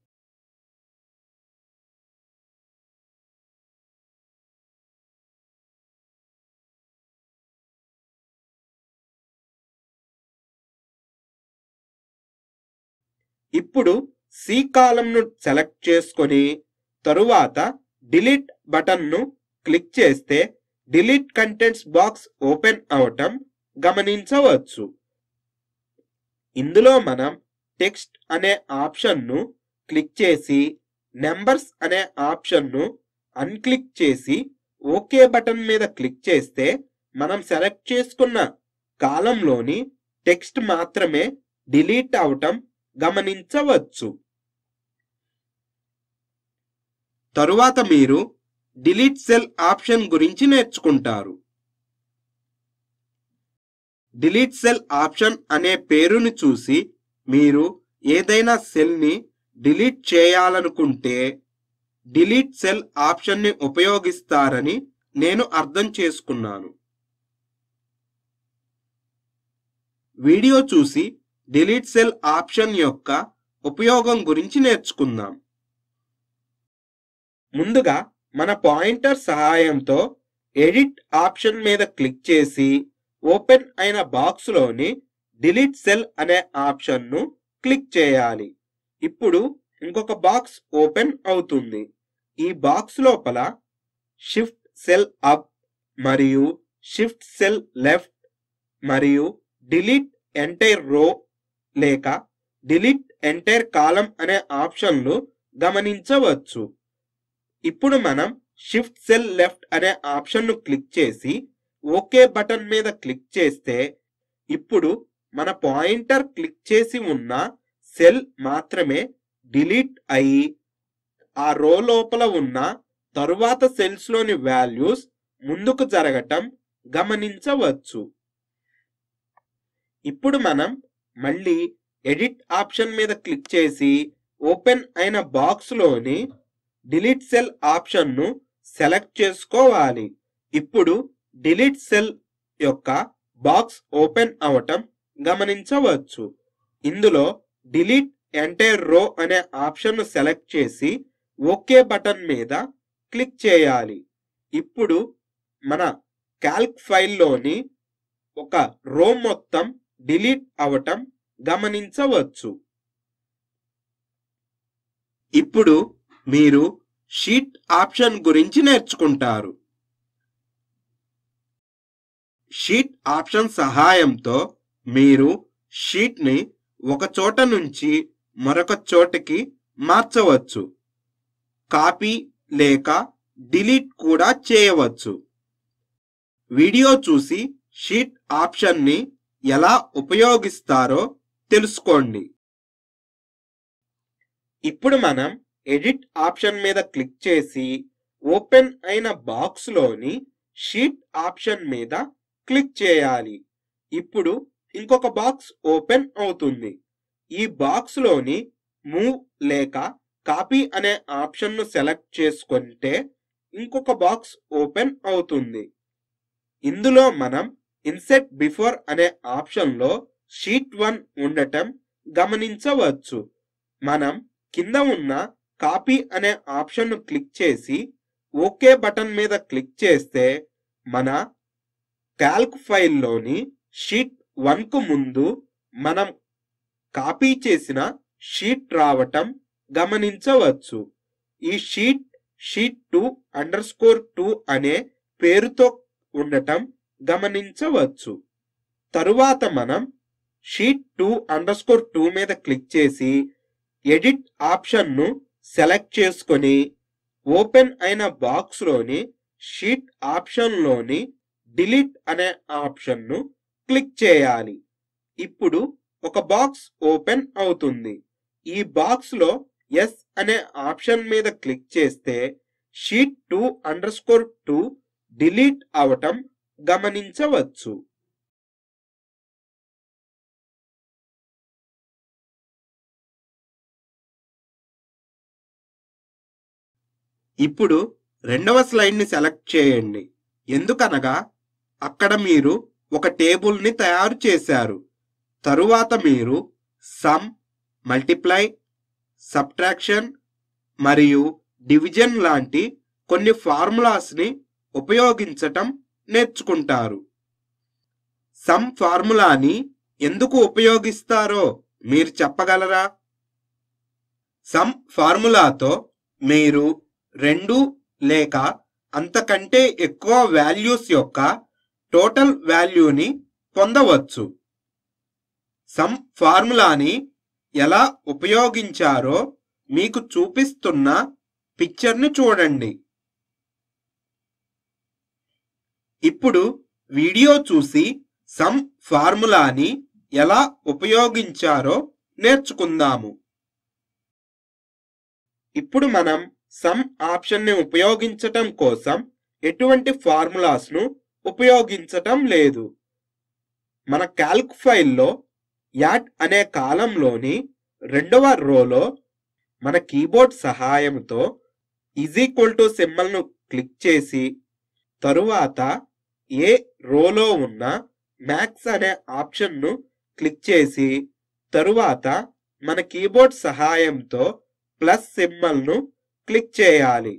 ఇప్పుడు సి కాలంను సెలెక్ట్ చేసుకొని తరువాత డిలీట్ బటన్ను క్లిక్ చేస్తే డిలీట్ కంటెంట్స్ బాక్స్ ఓపెన్ అవటం గమనించవచ్చు ఇందులో మనం టెక్స్ట్ అనే ఆప్షన్ను క్లిక్ చేసి నెంబర్స్ అనే ఆప్షన్ను అన్క్లిక్ చేసి ఓకే బటన్ మీద క్లిక్ చేస్తే మనం సెలెక్ట్ చేసుకున్న కాలంలోని టెక్స్ట్ మాత్రమే డిలీట్ అవటం గమనించవచ్చు తరువాత మీరు డిలీట్ సెల్ ఆప్షన్ గురించి నేర్చుకుంటారు డిలీట్ సెల్ ఆప్షన్ అనే పేరుని చూసి మీరు ఏదైనా సెల్ని డిలీట్ చేయాలనుకుంటే డిలీట్ సెల్ ఆప్షన్ని ఉపయోగిస్తారని నేను అర్థం చేసుకున్నాను వీడియో చూసి డిలీట్ సెల్ ఆప్షన్ యొక్క ఉపయోగం గురించి నేర్చుకుందాం ముందుగా మన పాయింటర్ సహాయంతో ఎడిట్ ఆప్షన్ మీద క్లిక్ చేసి ఓపెన్ అయిన బాక్స్లోని డిలీట్ సెల్ అనే ఆప్షన్ను క్లిక్ చేయాలి ఇప్పుడు ఇంకొక బాక్స్ ఓపెన్ అవుతుంది ఈ బాక్స్ లోపల షిఫ్ట్ సెల్ అప్ మరియు షిఫ్ట్ సెల్ లెఫ్ట్ మరియు డిలీట్ ఎంటైర్ రో లేక డిలీట్ ఎంటైర్ కాలం అనే ఆప్షన్లు గమనించవచ్చు ఇప్పుడు మనం షిఫ్ట్ సెల్ లెఫ్ట్ అనే ఆప్షన్ను క్లిక్ చేసి ఓకే బటన్ మీద క్లిక్ చేస్తే ఇప్పుడు మన పాయింటర్ క్లిక్ చేసి ఉన్న సెల్ మాత్రమే డిలీట్ అయి ఆ రో లోపల ఉన్న తరువాత సెల్స్ లోని వాల్యూస్ ముందుకు జరగటం గమనించవచ్చు ఇప్పుడు మనం మళ్ళీ ఎడిట్ ఆప్షన్ మీద క్లిక్ చేసి ఓపెన్ అయిన బాక్స్ లోని డిలీట్ సెల్ ఆప్షన్ను సెలెక్ట్ చేసుకోవాలి ఇప్పుడు డిలీట్ సెల్ యొక్క బాక్స్ ఓపెన్ అవటం గమనించవచ్చు ఇందులో డిలీట్ ఎంటైర్ రో అనే ఆప్షన్ను సెలెక్ట్ చేసి ఓకే బటన్ మీద క్లిక్ చేయాలి ఇప్పుడు మన క్యాల్క్ ఫైల్లోని ఒక రో మొత్తం డిలీట్ అవటం గమనించవచ్చు ఇప్పుడు మీరు షీట్ ఆప్షన్ గురించి నేర్చుకుంటారు షీట్ ఆప్షన్ సహాయంతో మీరు షీట్ని ఒక చోట నుంచి మరొక చోటకి మార్చవచ్చు కాపీ లేక డిలీట్ కూడా చేయవచ్చు వీడియో చూసి షీట్ ఆప్షన్ని ఎలా ఉపయోగిస్తారో తెలుసుకోండి ఇప్పుడు మనం ఎడిట్ ఆప్షన్ మీద క్లిక్ చేసి ఓపెన్ అయిన బాక్స్లోని షీట్ ఆప్షన్ మీద క్లిక్ చేయాలి ఇప్పుడు ఇంకొక బాక్స్ ఓపెన్ అవుతుంది ఈ బాక్స్ లోని మూవ్ లేక కాపీ అనే ఆప్షన్ ను సెలెక్ట్ చేసుకుంటే ఇంకొక బాక్స్ ఓపెన్ అవుతుంది ఇందులో మనం ఇన్సెట్ బిఫోర్ అనే ఆప్షన్ లో షీట్ వన్ ఉండటం గమనించవచ్చు మనం కింద ఉన్న కాపీ అనే ఆప్షన్ ను క్లిక్ చేసి ఓకే బటన్ మీద క్లిక్ చేస్తే మన క్యాల్క్ ఫైల్లోని షీట్ వన్ కు ముందు మనం కాపీ చేసిన షీట్ రావటం గమనించవచ్చు ఈ sheet sheet two underscore two అనే పేరుతో ఉండటం గమనించవచ్చు తరువాత మనం sheet two underscore two మీద క్లిక్ చేసి ఎడిట్ ఆప్షన్ను సెలెక్ట్ చేసుకొని ఓపెన్ అయిన బాక్స్లోని షీట్ ఆప్షన్లోని డిలీట్ అనే ఆప్షన్ను క్లిక్ చేయాలి ఇప్పుడు ఒక బాక్స్ ఓపెన్ అవుతుంది ఈ బాక్స్లో ఎస్ అనే ఆప్షన్ మీద క్లిక్ చేస్తే sheet two underscore two delete అవటం గమనించవచ్చు ఇప్పుడు రెండవ స్లైడ్ని సెలెక్ట్ చేయండి ఎందుకనగా అక్కడ మీరు ఒక టేబుల్ని తయారు చేశారు తరువాత మీరు సమ్ మల్టిప్లై సబ్ట్రాక్షన్ మరియు డివిజన్ లాంటి కొన్ని ఫార్ములాస్ని ఉపయోగించటం నేర్చుకుంటారు సమ్ ఫార్ములాని ఎందుకు ఉపయోగిస్తారో మీరు చెప్పగలరా సమ్ ఫార్ములాతో మీరు రెండు లేక అంతకంటే ఎక్కువ వాల్యూస్ యొక్క టోటల్ వాల్యూని పొందవచ్చు సమ్ ఫార్ములాని ఎలా ఉపయోగించారో మీకు చూపిస్తున్న పిక్చర్ని చూడండి ఇప్పుడు వీడియో చూసి సమ్ ఫార్ములాని ఎలా ఉపయోగించారో నేర్చుకుందాము ఇప్పుడు మనం సమ్ ఆప్షన్ని ఉపయోగించటం కోసం ఎటువంటి ఫార్ములాస్ ను ఉపయోగించటం లేదు మన క్యాల్క్ ఫైల్లో యాడ్ అనే కాలంలోని రెండవ రోలో మన కీబోర్డ్ సహాయంతో ఈజ్ ఈక్వల్ టు సింబల్ను క్లిక్ చేసి తరువాత ఏ రోలో ఉన్న మ్యాక్స్ అనే ఆప్షన్ను క్లిక్ చేసి తరువాత మన కీబోర్డ్ సహాయంతో ప్లస్ సింబల్ను క్లిక్ చేయాలి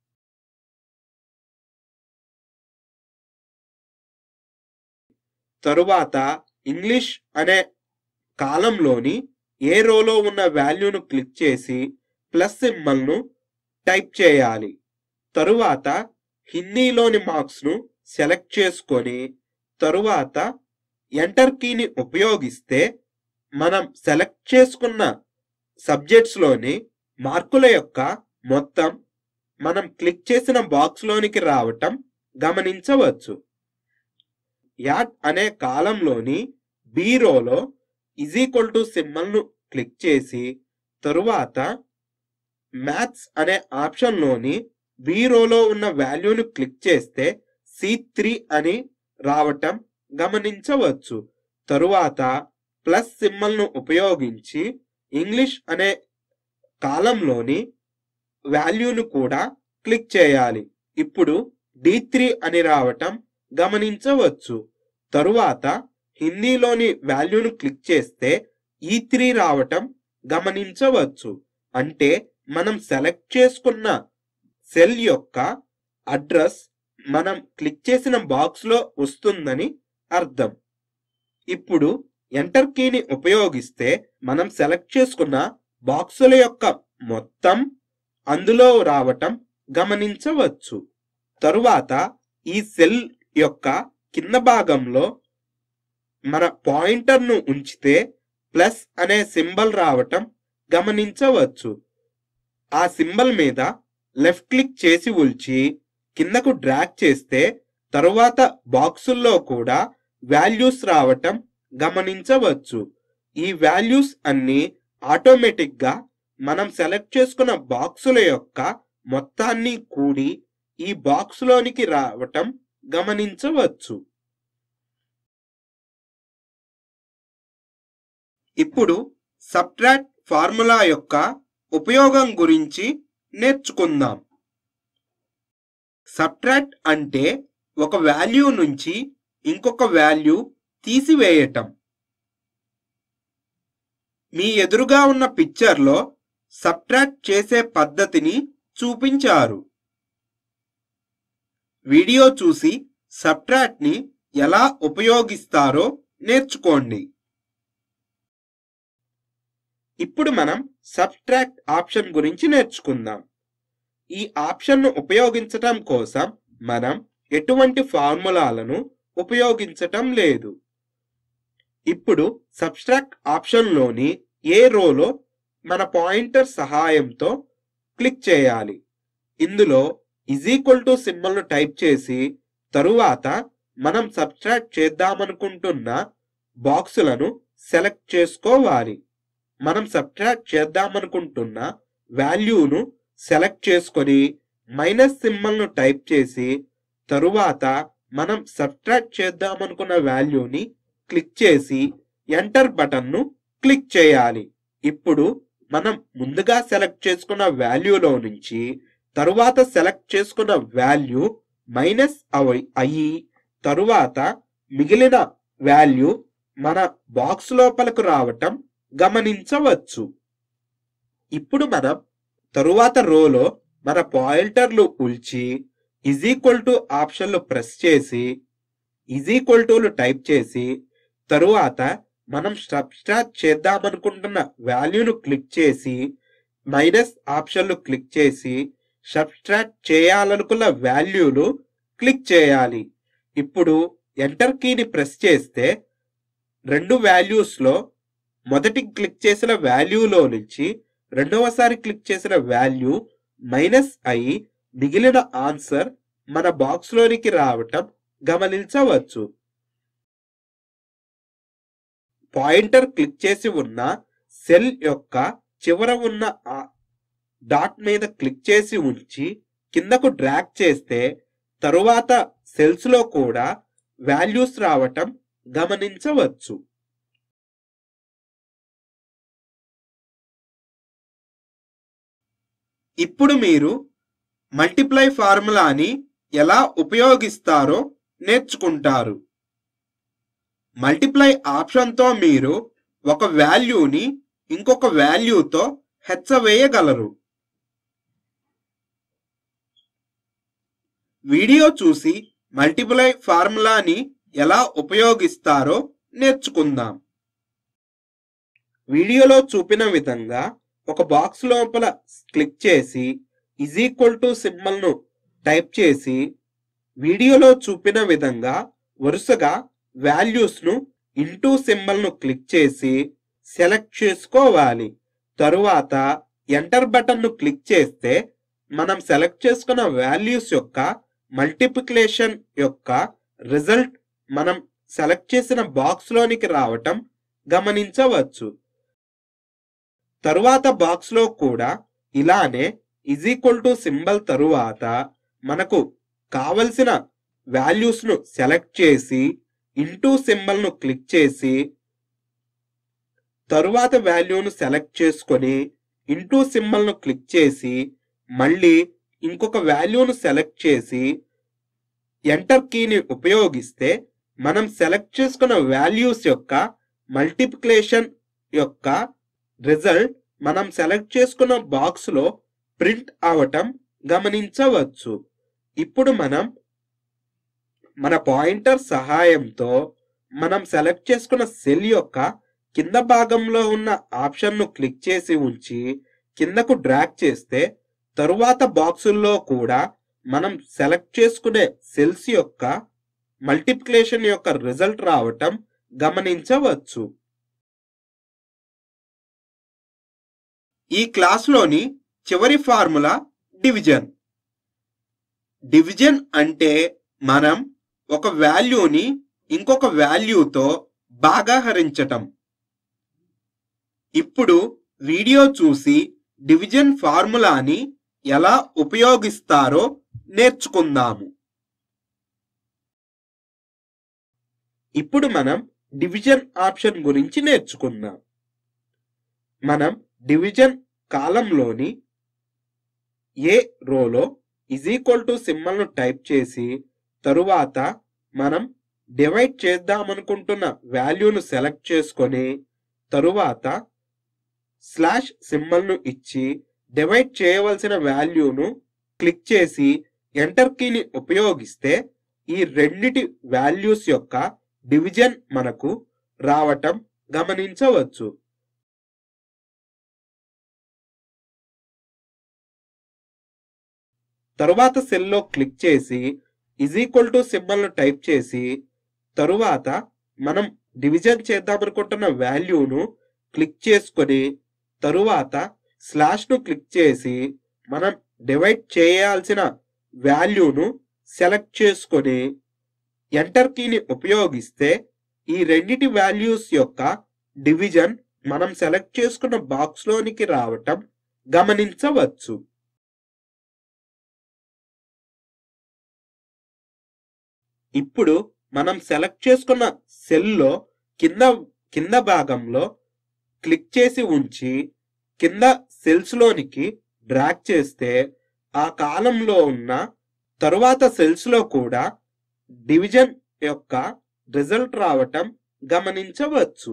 తరువాత ఇంగ్లీష్ అనే కాలంలోని ఏ రోలో ఉన్న వాల్యూను క్లిక్ చేసి ప్లస్ సింబల్ను టైప్ చేయాలి తరువాత హిందీలోని మార్క్స్ను సెలెక్ట్ చేసుకొని తరువాత ఎంటర్ కీని ఉపయోగిస్తే మనం సెలెక్ట్ చేసుకున్న సబ్జెక్ట్స్లోని మార్కుల యొక్క మొత్తం మనం క్లిక్ చేసిన బాక్స్లోనికి రావటం గమనించవచ్చు యాడ్ అనే కాలంలోని బి రోలో ఇజ్ ఈక్వల్ టు సింబల్ను క్లిక్ చేసి తరువాత మ్యాథ్స్ అనే ఆప్షన్లోని బి రోలో ఉన్న వాల్యూను క్లిక్ చేస్తే సి త్రీ అని రావటం గమనించవచ్చు తరువాత ప్లస్ సింబల్ను ఉపయోగించి ఇంగ్లీష్ అనే కాలంలోని వాల్యూను కూడా క్లిక్ చేయాలి ఇప్పుడు డి త్రీ అని రావటం గమనించవచ్చు తరువాత హిందీలోని వాల్యూను క్లిక్ చేస్తే ఈ త్రీ రావటం గమనించవచ్చు అంటే మనం సెలెక్ట్ చేసుకున్న సెల్ యొక్క అడ్రస్ మనం క్లిక్ చేసిన బాక్స్లో వస్తుందని అర్థం ఇప్పుడు ఎంటర్ కీని ఉపయోగిస్తే మనం సెలెక్ట్ చేసుకున్న బాక్సుల యొక్క మొత్తం అందులో రావటం గమనించవచ్చు తరువాత ఈ సెల్ యొక్క కింద భాగంలో మన పాయింటర్ను ఉంచితే ప్లస్ అనే సింబల్ రావటం గమనించవచ్చు ఆ సింబల్ మీద లెఫ్ట్ క్లిక్ చేసి ఉంచి కిందకు డ్రాగ్ చేస్తే తరువాత బాక్సుల్లో కూడా వాల్యూస్ రావటం గమనించవచ్చు ఈ వాల్యూస్ అన్ని ఆటోమేటిక్ గా మనం సెలెక్ట్ చేసుకున్న బాక్సుల యొక్క మొత్తాన్ని కూడి ఈ బాక్స్ లోనికి రావటం గమనించవచ్చు ఇప్పుడు సబ్ట్రాక్ట్ ఫార్ములా యొక్క ఉపయోగం గురించి నేర్చుకుందాం సబ్ట్రాక్ట్ అంటే ఒక వాల్యూ నుంచి ఇంకొక వాల్యూ తీసివేయటం మీ ఎదురుగా ఉన్న పిక్చర్లో సబ్ట్రాక్ట్ చేసే పద్ధతిని చూపించారు వీడియో చూసి సబ్ట్రాక్ట్ ని ఎలా ఉపయోగిస్తారో నేర్చుకోండి ఇప్పుడు మనం సబ్ట్రాక్ట్ ఆప్షన్ గురించి నేర్చుకుందాం ఈ ఆప్షన్ను ఉపయోగించటం కోసం మనం ఎటువంటి ఫార్ములాలను ఉపయోగించటం లేదు ఇప్పుడు సబ్స్ట్రాక్ట్ ఆప్షన్లోని ఏ రోలో మన పాయింటర్ సహాయంతో క్లిక్ చేయాలి ఇందులో ఇజ్ ఈక్వల్ టు సింబల్ను టైప్ చేసి తరువాత మనం సబ్స్ట్రాక్ట్ చేద్దామనుకుంటున్న బాక్సులను సెలెక్ట్ చేసుకోవాలి మనం సబ్ట్రాక్ట్ చేద్దామనుకుంటున్న వాల్యూను సెలెక్ట్ చేసుకొని మైనస్ సింబల్ను టైప్ చేసి తరువాత మనం సబ్ట్రాక్ట్ చేద్దామనుకున్న వాల్యూని క్లిక్ చేసి ఎంటర్ బటన్ను క్లిక్ చేయాలి ఇప్పుడు మనం ముందుగా సెలెక్ట్ చేసుకున్న వాల్యూలో నుంచి తరువాత సెలెక్ట్ చేసుకున్న వాల్యూ మైనస్ అవి అయ్యి తరువాత మిగిలిన వాల్యూ మన బాక్స్ లోపలకు రావటం గమనించవచ్చు ఇప్పుడు మనం తరువాత రోలో మన పాయింటర్లు ఉల్చి ఇజ్ ఈక్వల్ టు ఆప్షన్లు ప్రెస్ చేసి ఇజ్ ఈక్వల్ టులు టైప్ చేసి తరువాత మనం సబ్స్ట్రాక్ట్ చేద్దామనుకుంటున్న వాల్యూను క్లిక్ చేసి మైనస్ ఆప్షన్లు క్లిక్ చేసి సబ్స్ట్రాక్ట్ చేయాలనుకున్న వాల్యూను క్లిక్ చేయాలి ఇప్పుడు ఎంటర్ కీని ప్రెస్ చేస్తే రెండు వాల్యూస్ లో మొదటి క్లిక్ చేసిన వాల్యూలో నుంచి రెండవసారి క్లిక్ చేసిన వాల్యూ మైనస్ అయి మిగిలిన ఆన్సర్ మన బాక్స్ లోనికి రావటం గమనించవచ్చు పాయింటర్ క్లిక్ చేసి ఉన్న సెల్ యొక్క చివర ఉన్న ఆ డాట్ మీద క్లిక్ చేసి ఉంచి కిందకు డ్రాగ్ చేస్తే తరువాత సెల్స్ లో కూడా వాల్యూస్ రావటం గమనించవచ్చు ఇప్పుడు మీరు మల్టిప్లై ఫార్ములాని ఎలా ఉపయోగిస్తారో నేర్చుకుంటారు మల్టిప్లై ఆప్షన్తో మీరు ఒక వాల్యూని ఇంకొక వాల్యూతో హెచ్చవేయగలరు వీడియో చూసి మల్టిప్లై ఫార్ములాని ఎలా ఉపయోగిస్తారో నేర్చుకుందాం వీడియోలో చూపిన విధంగా ఒక బాక్స్ లోపల క్లిక్ చేసి ఇజ్ ఈక్వల్ టు సింబల్ను టైప్ చేసి వీడియోలో చూపిన విధంగా వరుసగా వాల్యూస్ను ఇంటూ సింబల్ను క్లిక్ చేసి సెలెక్ట్ చేసుకోవాలి తరువాత ఎంటర్ బటన్ను క్లిక్ చేస్తే మనం సెలెక్ట్ చేసుకున్న వాల్యూస్ యొక్క మల్టిప్లికేషన్ యొక్క రిజల్ట్ మనం సెలెక్ట్ చేసిన బాక్స్ లోనికి రావటం గమనించవచ్చు తరువాత బాక్స్ లో కూడా ఇలానే ఇజ్ ఈక్వల్ టు సింబల్ తరువాత మనకు కావలసిన వాల్యూస్ ను సెలెక్ట్ చేసి ఇంటూ సింబల్ ను క్లిక్ చేసి తరువాత వాల్యూను సెలెక్ట్ చేసుకొని ఇంటూ సింబల్ ను క్లిక్ చేసి మళ్ళీ ఇంకొక వాల్యూను సెలెక్ట్ చేసి ఎంటర్ కీని ఉపయోగిస్తే మనం సెలెక్ట్ చేసుకున్న వాల్యూస్ యొక్క మల్టిప్లికేషన్ యొక్క రిజల్ట్ మనం సెలెక్ట్ చేసుకున్న బాక్స్ లో ప్రింట్ అవటం గమనించవచ్చు ఇప్పుడు మనం మన పాయింటర్ సహాయంతో మనం సెలెక్ట్ చేసుకున్న సెల్ యొక్క కింద భాగంలో ఉన్న ఆప్షన్ను క్లిక్ చేసి ఉంచి కిందకు డ్రాగ్ చేస్తే తరువాత బాక్సుల్లో కూడా మనం సెలెక్ట్ చేసుకునే సెల్స్ యొక్క మల్టిప్లికేషన్ యొక్క రిజల్ట్ రావటం గమనించవచ్చు ఈ క్లాస్లోని చివరి ఫార్ములా డివిజన్ డివిజన్ అంటే మనం ఒక వాల్యూని ఇంకొక వాల్యూతో బాగా హరించటం ఇప్పుడు వీడియో చూసి డివిజన్ ఫార్ములాని ఎలా ఉపయోగిస్తారో నేర్చుకుందాము ఇప్పుడు మనం డివిజన్ ఆప్షన్ గురించి నేర్చుకుందాం మనం డివిజన్ కాలంలోని ఏ రోలో ఇజ్ ఈక్వల్ టు సింబల్ను టైప్ చేసి తరువాత మనం డివైడ్ చేద్దామనుకుంటున్న వాల్యూను సెలెక్ట్ చేసుకొని తరువాత స్లాష్ సింబల్ను ఇచ్చి డివైడ్ చేయవలసిన వాల్యూను క్లిక్ చేసి ఎంటర్ కీని ఉపయోగిస్తే ఈ రెండిటి వాల్యూస్ యొక్క డివిజన్ మనకు రావటం గమనించవచ్చు తరువాత సెల్లో క్లిక్ చేసి ఇజ్ ఈక్వల్ టు సింబల్ను టైప్ చేసి తరువాత మనం డివిజన్ చేద్దామనుకుంటున్న వాల్యూను క్లిక్ చేసుకొని తరువాత స్లాష్ను క్లిక్ చేసి మనం డివైడ్ చేయాల్సిన వాల్యూను సెలెక్ట్ చేసుకొని ఎంటర్ కీని ఉపయోగిస్తే ఈ రెండిటి వాల్యూస్ యొక్క డివిజన్ మనం సెలెక్ట్ చేసుకున్న బాక్స్ లోనికి రావటం గమనించవచ్చు ఇప్పుడు మనం సెలెక్ట్ చేసుకున్న సెల్లో కింద కింద భాగంలో క్లిక్ చేసి ఉంచి కింద సెల్స్ లోనికి డ్రాగ్ చేస్తే ఆ కాలంలో ఉన్న తరువాత సెల్స్ లో కూడా డివిజన్ యొక్క రిజల్ట్ రావటం గమనించవచ్చు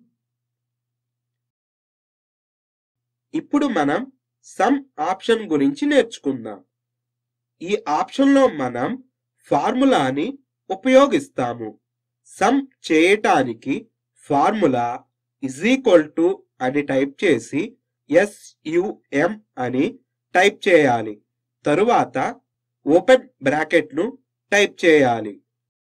ఇప్పుడు మనం సమ్ ఆప్షన్ గురించి నేర్చుకుందాం ఈ ఆప్షన్ లో మనం ఫార్ములాని ఉపయోగిస్తాము సమ్ చేయటానికి ఫార్ములా ఇజ్ ఈక్వల్ టు అని టైప్ చేసి ఎస్యుఎం అని టైప్ చేయాలి తరువాత ఓపెన్ బ్రాకెట్ ను టైప్ చేయాలి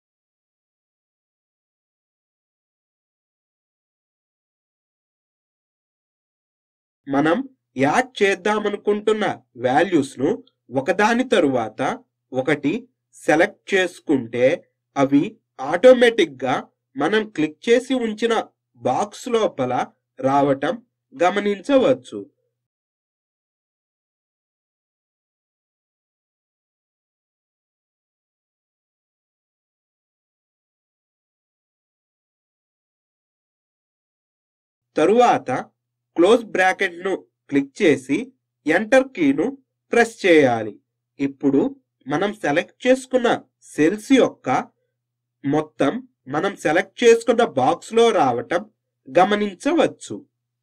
మనం యాడ్ చేద్దామనుకుంటున్న వాల్యూస్ ను ఒకదాని తరువాత ఒకటి సెలెక్ట్ చేసుకుంటే అవి ఆటోమేటిక్ గా మనం క్లిక్ చేసి ఉంచిన బాక్స్ లోపల రావటం గమనించవచ్చు తరువాత క్లోజ్ బ్రాకెట్ ను క్లిక్ చేసి ఎంటర్ కీను ప్రెస్ చేయాలి ఇప్పుడు మనం సెలెక్ట్ చేసుకున్న సెల్స్ యొక్క మొత్తం మనం సెలెక్ట్ చేసుకున్న బాక్స్ లో రావటం గమనించవచ్చు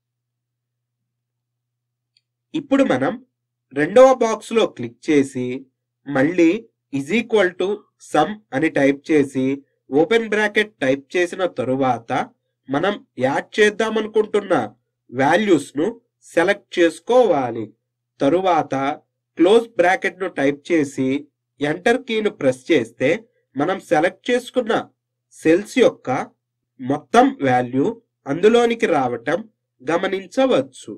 ఇప్పుడు మనం రెండవ బాక్స్ లో క్లిక్ చేసి మళ్ళీ ఇజ్ ఈక్వల్ టు సమ్ అని టైప్ చేసి ఓపెన్ బ్రాకెట్ టైప్ చేసిన తరువాత మనం యాడ్ చేద్దామనుకుంటున్న వాల్యూస్ ను సెలెక్ట్ చేసుకోవాలి తరువాత క్లోజ్ బ్రాకెట్ ను టైప్ చేసి ఎంటర్ కీను ప్రెస్ చేస్తే మనం సెలెక్ట్ చేసుకున్న సెల్స్ యొక్క మొత్తం వాల్యూ అందులోనికి రావటం గమనించవచ్చు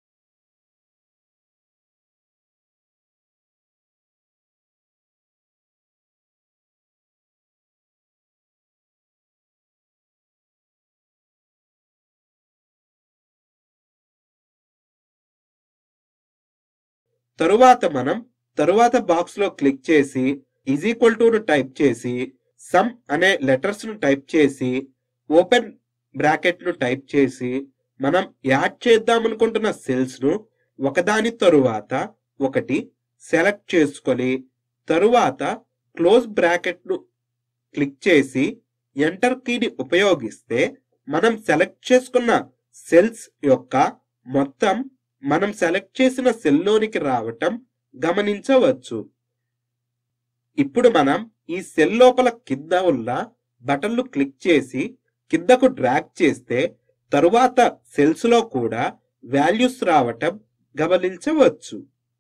తరువాత మనం తరువాత బాక్స్ లో క్లిక్ చేసి ఈజ్ ఈక్వల్ టు ను టైప్ చేసి సమ్ అనే లెటర్స్ ను టైప్ చేసి ఓపెన్ బ్రాకెట్ ను టైప్ చేసి మనం యాడ్ చేద్దామనుకుంటున్న సెల్స్ ను ఒకదాని తరువాత ఒకటి సెలెక్ట్ చేసుకొని తరువాత క్లోజ్ బ్రాకెట్ ను క్లిక్ చేసి ఎంటర్ కీని ఉపయోగిస్తే మనం సెలెక్ట్ చేసుకున్న సెల్స్ యొక్క మొత్తం మనం సెలెక్ట్ చేసిన సెల్లోనికి రావటం గమనించవచ్చు ఇప్పుడు మనం ఈ సెల్ లోపల కింద ఉన్న బటన్లు క్లిక్ చేసి కిందకు డ్రాగ్ చేస్తే తరువాత సెల్స్ లో కూడా వాల్యూస్ రావటం గమనించవచ్చు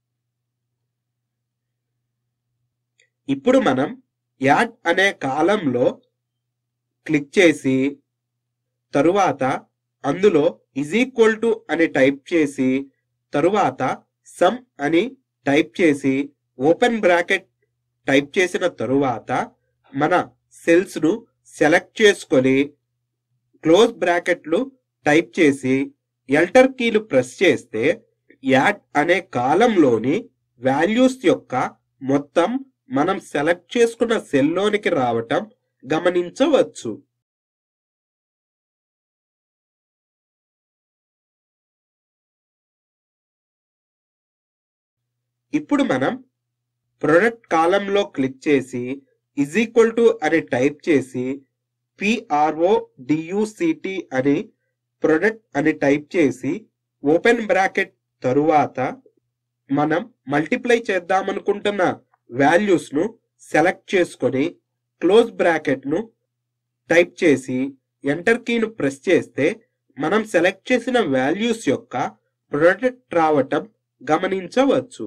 ఇప్పుడు మనం యాడ్ అనే కాలంలో క్లిక్ చేసి తరువాత అందులో ఇజ్ ఈక్వల్ టు అని టైప్ చేసి తరువాత సమ్ అని టైప్ చేసి ఓపెన్ బ్రాకెట్ టైప్ చేసిన తరువాత మన సెల్స్ ను సెలెక్ట్ చేసుకొని క్లోజ్ బ్రాకెట్లు టైప్ చేసి ఎంటర్ కీలు ప్రెస్ చేస్తే యాడ్ అనే కాలంలోని వాల్యూస్ యొక్క మొత్తం మనం సెలెక్ట్ చేసుకున్న సెల్లోనికి రావటం గమనించవచ్చు ఇప్పుడు మనం ప్రొడక్ట్ కాలంలో క్లిక్ చేసి ఇజ్ ఈక్వల్ టు అని టైప్ చేసి పిఆర్ఓ డియుసిటి అని ప్రొడక్ట్ అని టైప్ చేసి ఓపెన్ బ్రాకెట్ తరువాత మనం మల్టిప్లై చేద్దామనుకుంటున్న వాల్యూస్ ను సెలెక్ట్ చేసుకొని క్లోజ్ బ్రాకెట్ ను టైప్ చేసి ఎంటర్ కీను ప్రెస్ చేస్తే మనం సెలెక్ట్ చేసిన వాల్యూస్ యొక్క ప్రొడక్ట్ రావటం గమనించవచ్చు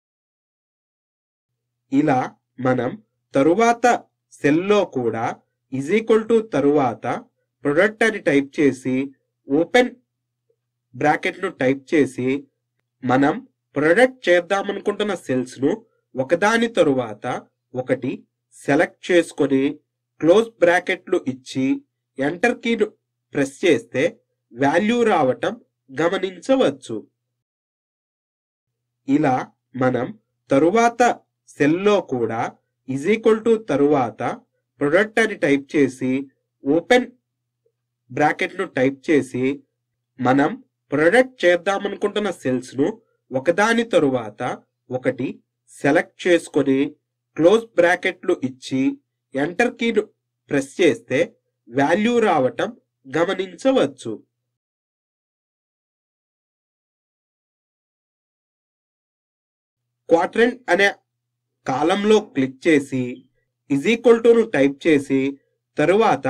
ఇలా మనం తరువాత సెల్లో కూడా ఈజ్ ఈక్వల్ టు తరువాత ప్రొడక్ట్ అని టైప్ చేసి ఓపెన్ బ్రాకెట్ ను టైప్ చేసి మనం ప్రొడక్ట్ చేద్దామనుకుంటున్న సెల్స్ ను ఒకదాని తరువాత ఒకటి సెలెక్ట్ చేసుకొని క్లోజ్ బ్రాకెట్లు ఇచ్చి ఎంటర్ కీను ప్రెస్ చేస్తే వాల్యూ రావటం గమనించవచ్చు ఇలా మనం తరువాత సెల్లో కూడా ఈజ్ ఈక్వల్ టు తరువాత ప్రొడక్ట్ అని టైప్ చేసి ఓపెన్ బ్రాకెట్ ను టైప్ చేసి మనం ప్రొడక్ట్ చేద్దామనుకుంటున్న సెల్స్ ను ఒకదాని తరువాత ఒకటి సెలెక్ట్ చేసుకొని క్లోజ్ బ్రాకెట్లు ఇచ్చి ఎంటర్ కీను ప్రెస్ చేస్తే వాల్యూ రావటం గమనించవచ్చు క్వాడ్రంట్ అనే కాలంలో క్లిక్ చేసి ఇజ్ ఈక్వల్ టు ను టైప్ చేసి తరువాత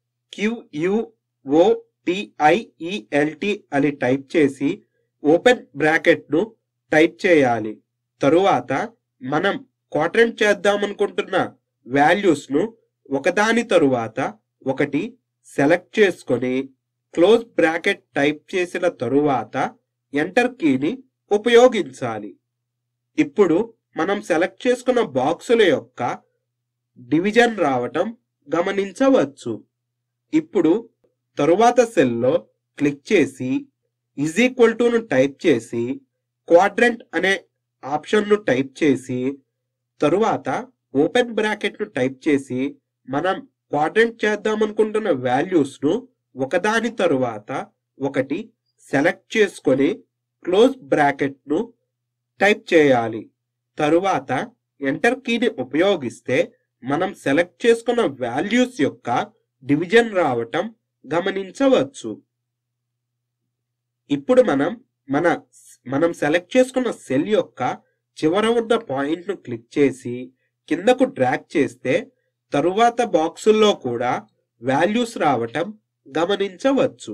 క్యూయుఓటిఐఈఎల్టి అని టైప్ చేసి ఓపెన్ బ్రాకెట్ ను టైప్ చేయాలి తరువాత మనం క్వాడ్రంట్ చేద్దామనుకుంటున్న వాల్యూస్ ను ఒకదాని తరువాత ఒకటి సెలెక్ట్ చేసుకొని క్లోజ్ బ్రాకెట్ టైప్ చేసిన తరువాత ఎంటర్ కీని ఉపయోగించాలి ఇప్పుడు మనం సెలెక్ట్ చేసుకున్న బాక్సుల యొక్క డివిజన్ రావటం గమనించవచ్చు ఇప్పుడు తరువాత సెల్లో క్లిక్ చేసి ఈజ్ ఈక్వల్ టు ను టైప్ చేసి క్వాడ్రంట్ అనే ఆప్షన్ ను టైప్ చేసి తరువాత ఓపెన్ బ్రాకెట్ ను టైప్ చేసి మనం క్వాడ్రంట్ చేద్దామనుకుంటున్న వాల్యూస్ ను ఒకదాని తరువాత ఒకటి సెలెక్ట్ చేసుకొని క్లోజ్ బ్రాకెట్ ను టైప్ చేయాలి తరువాత ఎంటర్ కీని ఉపయోగిస్తే మనం సెలెక్ట్ చేసుకున్న వాల్యూస్ యొక్క డివిజన్ రావటం గమనించవచ్చు ఇప్పుడు మనం మన మనం సెలెక్ట్ చేసుకున్న సెల్ యొక్క చివర ఉన్న పాయింట్ ను క్లిక్ చేసి కిందకు డ్రాగ్ చేస్తే తరువాత బాక్సుల్లో కూడా వాల్యూస్ రావటం గమనించవచ్చు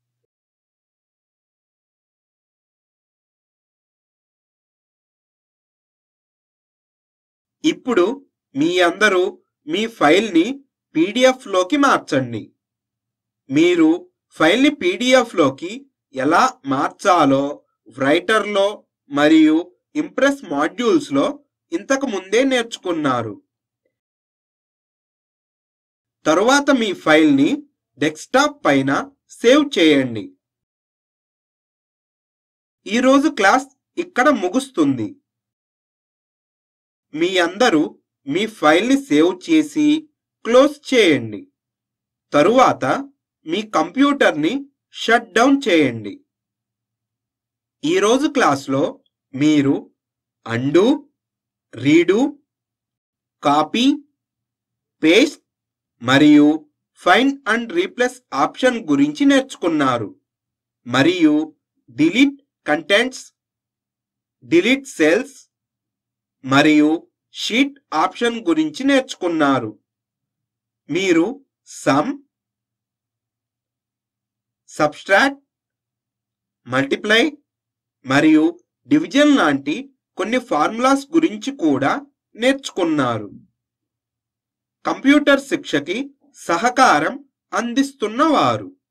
ఇప్పుడు మీ అందరూ మీ ఫైల్ని పీడిఎఫ్ లోకి మార్చండి మీరు ఫైల్ని పీడిఎఫ్ లోకి ఎలా మార్చాలో రైటర్లో మరియు ఇంప్రెస్ మాడ్యూల్స్లో ఇంతకు ముందే నేర్చుకున్నారు తరువాత మీ ఫైల్ని డెస్క్టాప్ పైన సేవ్ చేయండి ఈరోజు క్లాస్ ఇక్కడ ముగుస్తుంది మీ అందరూ మీ ఫైల్ని సేవ్ చేసి క్లోజ్ చేయండి తరువాత మీ కంప్యూటర్ని షట్ డౌన్ చేయండి ఈరోజు క్లాస్లో మీరు అండు రీడు కాపీ పేస్ట్ మరియు ఫైండ్ అండ్ రీప్లేస్ ఆప్షన్ గురించి నేర్చుకున్నారు మరియు డిలీట్ కంటెంట్స్ డిలీట్ సెల్స్ మరియు షీట్ ఆప్షన్ గురించి నేర్చుకున్నారు మీరు సమ్ సబ్స్ట్రాక్ట్ మల్టిప్లై మరియు డివిజన్ లాంటి కొన్ని ఫార్ములాస్ గురించి కూడా నేర్చుకున్నారు కంప్యూటర్ శిక్షకి సహకారం అందిస్తున్నవారు